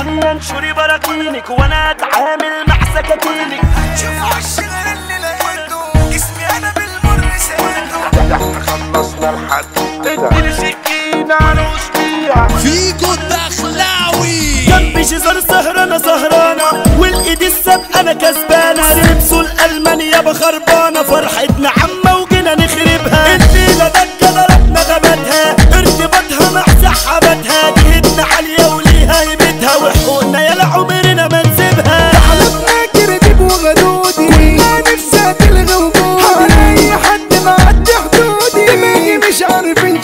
دنيا انشري براكينك وانا اتعامل مع سكاكينك شوف وش غير اللي لقيته جسمي انا بالمر سيده احنا خلصنا الحدوتة اديني سكينة اروش بيها فيجو الدخلاوي جنبي شجر سهرانة سهرانة والايد السب انا كسبانة لبسوا الالمان يابا خربانة فرحتنا عمة وجينا نخربها الليلة دكة ضربنا غاباتها ارتباطها مع سحاباتها جهتنا عالية وليها هيبتها وحقوقنا يلا عمرنا ما نسيبها حلفنا كردب وغدودي كلها نفسها تلغى وجودي اي حد معدي حدودي دماغي مش عارفين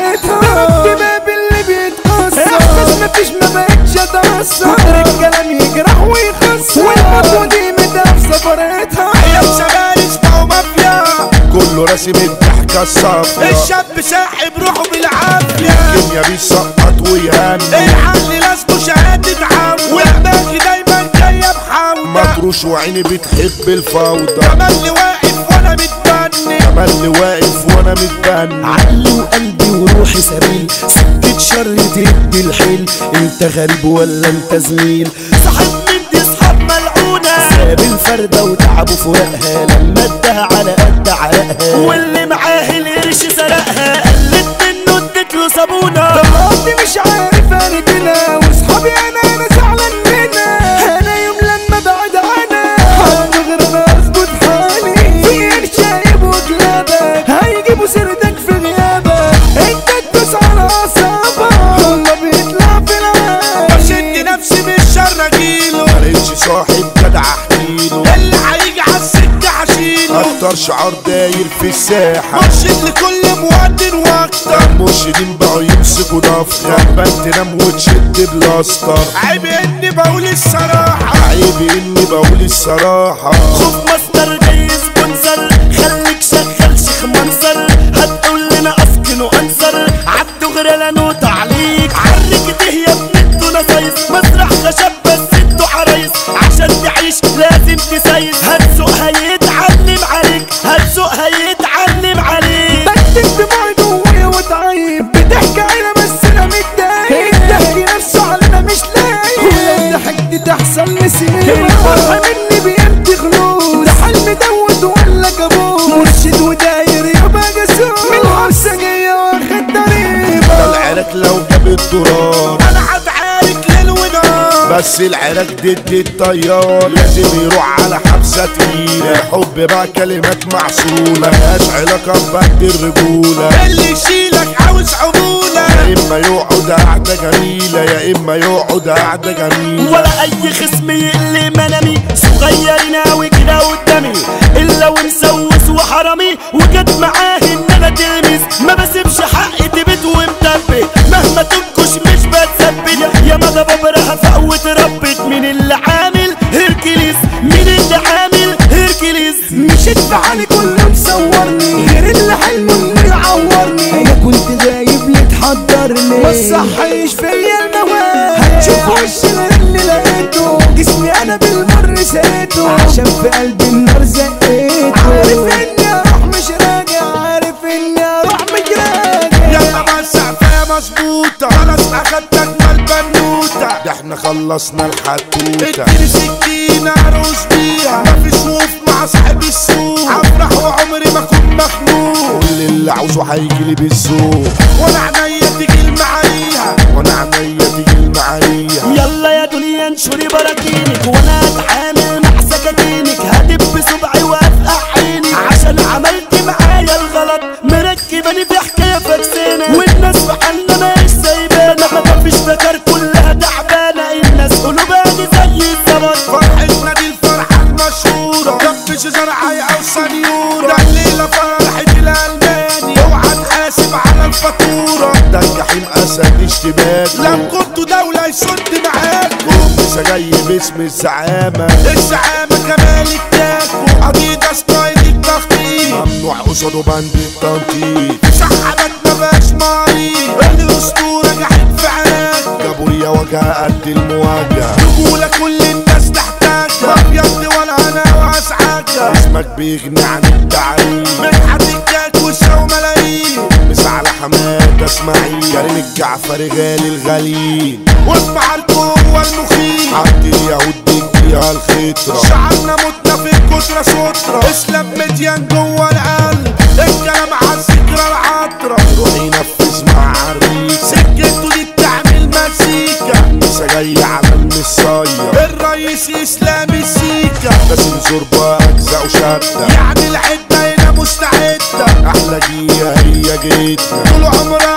شفرتها دماغ اللي بيتقصر احساس مفيش ما بقتش اتأثر قدر الكلام يجرح ويخسر والمطوة دي مدام سفرتها يا شباب بقوا مافيا كله راسم الضحكة الصافية الشاب ساحب روحه بالعافية الدنيا بيسقط ويهني الحل لازمه شهادة عم ودماغي دايما جاية بحمد مطروش وعيني بتحب الفوضى تملي واقف وانا متبني تملي واقف وانا متبني عقلي وقلبي وروحي سبيل سكة شر تدي الحيل انت غريب ولا انت زميل صاحب من دي صحاب ملعونة ساب الفردة وتعبوا فراقها لما ادها على قد عرقها واللي معاه القرش سرقها قلت منه اديت له صابونة طلعتي مش عارف اردنا واصحابي انا انا زعلان منها انا يوم لما بعد عنها حد غير انا اظبط حالي في شايب وكلابك هيجيبوا سيرتك في غيابك انت تدوس على اعصابك والله بيطلع في العاب بشد نفسي من الشر اجيله ملقتش صاحب جدع احكيله اللي هيجي على السكه هشيله اكتر شعار داير في الساحة مرشد لكل مواطن واكتر المرشدين بقوا يمسكوا دفتر غربان تنام وتشد بلاستر عيب اني بقول الصراحه عيب اني بقول الصراحة خوف مصدر جاي سبونسر خليك شغال شيخ منصر هتقول لنا اسكن وانصر عبدو غير لا نوت عليك عرك ده يا ابن الدنيا سايس مسرح خشب بس انتوا حرايس عشان تعيش لازم تسايس هتسوق هيتعلم عليك هتسوق هيتعلم عليك بكتب دموعي جوايا وتعيب بتحكي عيلة بس انا متضايق الضحك نفسه علينا مش لايق ولو ضحكت تحصل نسيب الفرحة مني بيمتي خلوص ده حلم دوت ولا كابوس مرشد وداير يبقى جاسوس من الحبسة جاية واخد ده ضريبة العراك لو جاب الدولار انا هتعارك ليل ونهار بس العراك ضد الطيار لازم يروح على حبسة تقيلة الحب بقى كلمات معسولة ملهاش علاقة ببعد الرجولة اللي يشيلك عاوز عمولة يا اما يقعد قعدة جميلة يا اما يقعد قعدة جميلة ولا اي خصم يقل منامي صغيرين اوي كده قدامي الا ومسوس وحرامي وجت معاه ان انا تلمس ما بسيبش حقي تبت ومتبت مهما تنكش مش بتثبت يا مدى ببرها فقوت ربت مين اللي عامل هيركليس مين اللي عامل هيركليس مشيت بعلي كله مصورني غير اللي حلمه انه يعورني انا كنت غايب ليه تحضرني ما تصحيش فيا المواد هتشوف وش غير اللي لقيته جسمي انا بالمر سقيته عشان في قلبي النار زقيته عارف اني اروح مش راجع عارف اني اروح مش راجع يلا ما السقفة مظبوطة خلاص اخدتك البنوتة ده احنا خلصنا الحدوتة اديني سكينة اروش بيها مفيش وقوف مع صاحب السوق افرح وعمري ما اكون مخنوق كل اللي عاوزه هيجيلي بالذوق وانا عينيا تيجي المعايا وانا عينيا تيجي المعايا يلا يا دنيا انشري براكينك وانا اتعامل مع سكاكينك هدب صبعي وافقع عيني عشان عملت معايا الغلط مركباني في حكايه فكسانه والناس في حالنا مش سايبانا ما فيش فكر كلها تعبانه الناس قلوبها دي زي الزبط فرحتنا دي الفرحة المشهورة كبش زرعي او سنيورة ده الليلة فرحة الالماني اوعى تحاسب على الفاتورة ده الجحيم اسد اشتباك لو كنتوا دولة يسد معاكم لسه جاي باسم الزعامة الزعامة كمال التاكو عقيدة ستايل التخطيط ممنوع قصاده بند التنطيط سحبت مبقاش مريض الاسطورة جحيم في عراك جابوريا وجهها قد المواجهة رجولة كل الناس تحتاجها ابيض ولا انا واسعاجها اسمك بيغني عن التعريف مدحت الجاك والشو ملايين مس على حماد اسماعيل كريم الجعفري غالي الغاليين واسمع القوة جوه المخيم عند اليهود بيديها الخطرة شعرنا متنا في الكترة سترة اسلام مديان جوه القلب الكلام على الذكرى العطرة يروح ينفذ مع عريس سكته دي بتعمل مزيكا لسه جاي على المصاية الرئيس اسلامي السيكا لازم زربة اجزاء وشدة يعني العدة هنا مستعدة احلى جيه هي جيتنا طول عمرها